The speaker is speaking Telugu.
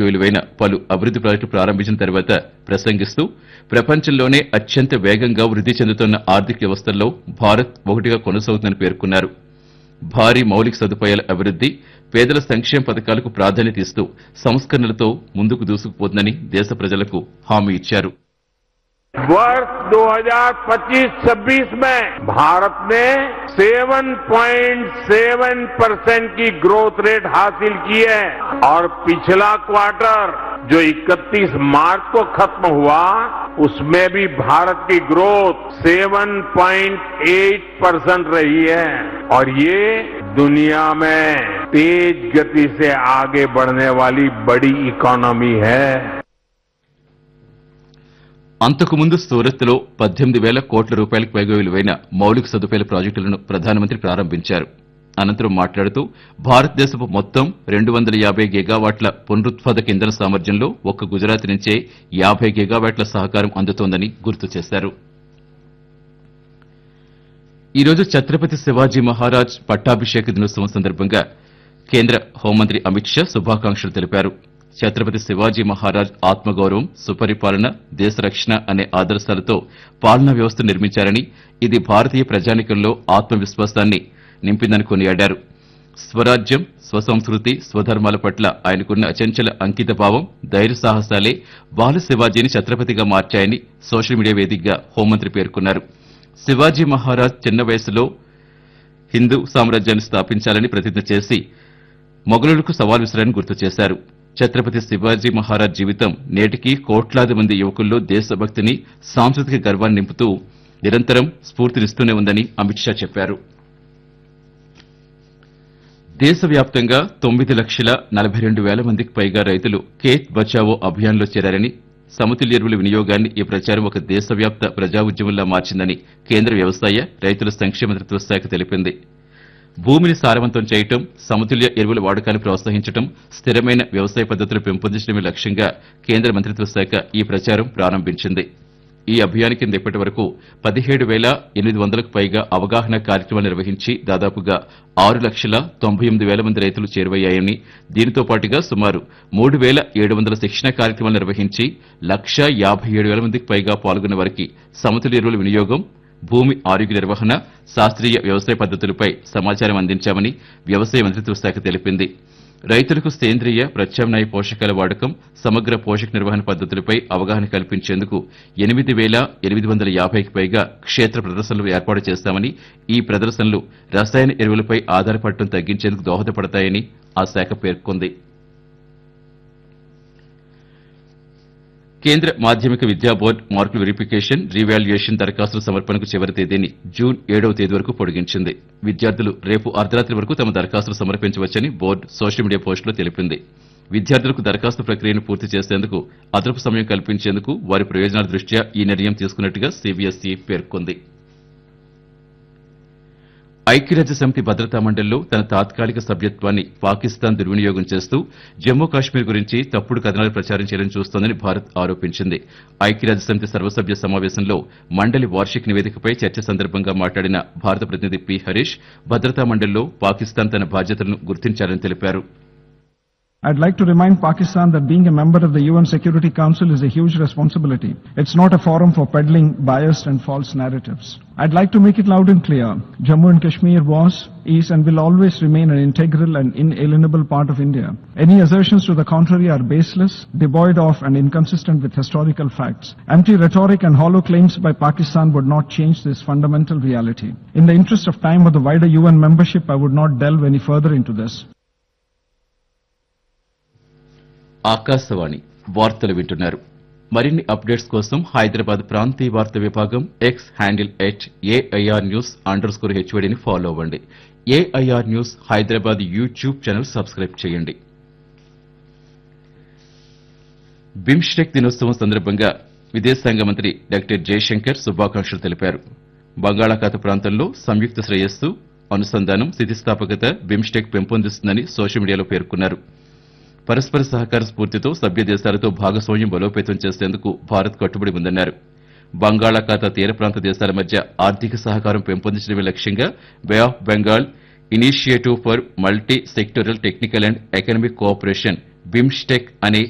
పైగా విలువైన పలు అభివృద్ది ప్రాజెక్టులు ప్రారంభించిన తర్వాత ప్రసంగిస్తూ ప్రపంచంలోనే అత్యంత వేగంగా వృద్ధి చెందుతున్న ఆర్థిక వ్యవస్థల్లో భారత్ ఒకటిగా కొనసాగుతుందని పేర్కొన్నారు భారీ మౌలిక సదుపాయాల అభివృద్ది పేదల సంక్షేమ పథకాలకు ప్రాధాన్యత ఇస్తూ సంస్కరణలతో ముందుకు దూసుకుపోతుందని దేశ ప్రజలకు హామీ ఇచ్చారు वर्ष 2025-26 में भारत ने 7.7 परसेंट की ग्रोथ रेट हासिल की है और पिछला क्वार्टर जो 31 मार्च को खत्म हुआ उसमें भी भारत की ग्रोथ 7.8 परसेंट रही है और ये दुनिया में तेज गति से आगे बढ़ने वाली बड़ी इकोनॉमी है అంతకుముందు సూరత్లో పద్దెనిమిది వేల కోట్ల రూపాయలకు పైగా విలువైన మౌలిక సదుపాయాల ప్రాజెక్టులను ప్రధానమంత్రి ప్రారంభించారు అనంతరం మాట్లాడుతూ భారతదేశపు మొత్తం రెండు వందల యాభై గిగావాట్ల పునరుత్పాదక ఇంధన సామర్థ్యంలో ఒక్క గుజరాత్ నుంచే యాభై గిగావాట్ల సహకారం అందుతోందని గుర్తు చేశారు ఈ రోజు ఛత్రపతి శివాజీ మహారాజ్ పట్టాభిషేక దినోత్సవం సందర్భంగా కేంద్ర హోంమంత్రి అమిత్ షా శుభాకాంక్షలు తెలిపారు ఛత్రపతి శివాజీ మహారాజ్ ఆత్మగౌరవం సుపరిపాలన దేశ రక్షణ అనే ఆదర్శాలతో పాలనా వ్యవస్థ నిర్మించారని ఇది భారతీయ ప్రజానికంలో ఆత్మవిశ్వాసాన్ని నింపిందని కొనియాడారు స్వరాజ్యం స్వసంస్కృతి స్వధర్మాల పట్ల ఆయనకున్న అచంచల అంకిత భావం ధైర్య సాహసాలే బాల శివాజీని ఛత్రపతిగా మార్చాయని సోషల్ మీడియా వేదికగా హోంమంత్రి పేర్కొన్నారు శివాజీ మహారాజ్ చిన్న వయసులో హిందూ సామ్రాజ్యాన్ని స్థాపించాలని ప్రతిజ్ఞ చేసి మొఘలులకు సవాల్ విసిరారని గుర్తు చేశారు ఛత్రపతి శివాజీ మహారాజ్ జీవితం నేటికి కోట్లాది మంది యువకుల్లో దేశభక్తిని సాంస్కృతిక గర్వాన్ని నింపుతూ నిరంతరం స్ఫూర్తినిస్తూనే ఉందని అమిత్ షా చెప్పారు దేశవ్యాప్తంగా తొమ్మిది లక్షల నలభై రెండు వేల మందికి పైగా రైతులు కేత్ బచావో అభియాన్లో చేరారని సమతుల్య ఎరువుల వినియోగాన్ని ఈ ప్రచారం ఒక దేశవ్యాప్త ప్రజా ఉద్యమంలా మార్చిందని కేంద్ర వ్యవసాయ రైతుల సంక్షేమ మంత్రిత్వ శాఖ తెలిపింది భూమిని సారవంతం చేయటం సమతుల్య ఎరువుల వాడకాన్ని ప్రోత్సహించడం స్థిరమైన వ్యవసాయ పద్ధతులు పెంపొందించడమే లక్ష్యంగా కేంద్ర మంత్రిత్వ శాఖ ఈ ప్రచారం ప్రారంభించింది ఈ అభియాన్ కింద ఇప్పటి వరకు పదిహేడు వేల ఎనిమిది వందలకు పైగా అవగాహన కార్యక్రమాలు నిర్వహించి దాదాపుగా ఆరు లక్షల తొంభై ఎనిమిది వేల మంది రైతులు చేరువయ్యాయని దీనితో పాటుగా సుమారు మూడు వేల ఏడు వందల శిక్షణ కార్యక్రమాలు నిర్వహించి లక్ష యాభై ఏడు వేల మందికి పైగా పాల్గొన్న వారికి సమతుల్య ఎరువుల వినియోగం భూమి ఆరోగ్య నిర్వహణ శాస్త్రీయ వ్యవసాయ పద్ధతులపై సమాచారం అందించామని వ్యవసాయ మంత్రిత్వ శాఖ తెలిపింది రైతులకు సేంద్రియ ప్రత్యామ్నాయ పోషకాల వాడకం సమగ్ర పోషక నిర్వహణ పద్ధతులపై అవగాహన కల్పించేందుకు ఎనిమిది వేల ఎనిమిది వందల యాభైకి పైగా క్షేత్ర ప్రదర్శనలు ఏర్పాటు చేస్తామని ఈ ప్రదర్శనలు రసాయన ఎరువులపై ఆధారపడటం తగ్గించేందుకు దోహదపడతాయని ఆ శాఖ పేర్కొంది కేంద్ర మాధ్యమిక విద్యా బోర్డు మార్కుల వెరిఫికేషన్ రీవాల్యుయేషన్ దరఖాస్తుల సమర్పణకు చివరి తేదీని జూన్ ఏడవ తేదీ వరకు పొడిగించింది విద్యార్థులు రేపు అర్ధరాత్రి వరకు తమ దరఖాస్తులు సమర్పించవచ్చని బోర్డు సోషల్ మీడియా పోస్టులో తెలిపింది విద్యార్థులకు దరఖాస్తు ప్రక్రియను పూర్తి చేసేందుకు అదనపు సమయం కల్పించేందుకు వారి ప్రయోజనాల దృష్ట్యా ఈ నిర్ణయం తీసుకున్నట్టుగా సీబీఎస్ఈ పేర్కొంది ఐక్యరాజ్య సమితి భద్రతా మండలిలో తన తాత్కాలిక సభ్యత్వాన్ని పాకిస్తాన్ దుర్వినియోగం చేస్తూ జమ్మూ కాశ్మీర్ గురించి తప్పుడు కథనాలు ప్రచారం చేయాలని చూస్తోందని భారత్ ఆరోపించింది ఐక్యరాజ్య సమితి సర్వసభ్య సమావేశంలో మండలి వార్షిక నివేదికపై చర్చ సందర్భంగా మాట్లాడిన భారత ప్రతినిధి పి హరీష్ భద్రతా మండలిలో పాకిస్తాన్ తన బాధ్యతలను గుర్తించాలని తెలిపారు I'd like to remind Pakistan that being a member of the UN Security Council is a huge responsibility. It's not a forum for peddling biased and false narratives. I'd like to make it loud and clear. Jammu and Kashmir was, is and will always remain an integral and inalienable part of India. Any assertions to the contrary are baseless, devoid of and inconsistent with historical facts. Empty rhetoric and hollow claims by Pakistan would not change this fundamental reality. In the interest of time of the wider UN membership, I would not delve any further into this. Akashvani వార్తలు వింటున్నారు మరిన్ని అప్డేట్స్ కోసం హైదరాబాద్ ప్రాంతీయ వార్త విభాగం X handle at AIR news underscore హెచ్వడిని ఫాలో అవ్వండి AIR news Hyderabad YouTube channel subscribe చేయండి బిమ్స్టెక్ దినోత్సవం సందర్భంగా విదేశాంగ మంత్రి డాక్టర్ జయశంకర్ శుభాకాంక్షలు తెలిపారు బంగాళాఖాత ప్రాంతంలో సంయుక్త శ్రేయస్సు అనుసంధానం స్థితిస్థాపకత బిమ్స్టెక్ పెంపొందిస్తుందని సోషల్ మీడియాలో పేర్కొన్నారు పరస్పర సహకార స్ఫూర్తితో సభ్య దేశాలతో భాగస్వామ్యం బలోపేతం చేసేందుకు భారత్ కట్టుబడి ఉందన్నారు బంగాళాఖాత తీర ప్రాంత దేశాల మధ్య ఆర్థిక సహకారం పెంపొందించడమే లక్ష్యంగా bay of Bengal initiative for multi sectoral technical and economic cooperation BIMSTEC అనే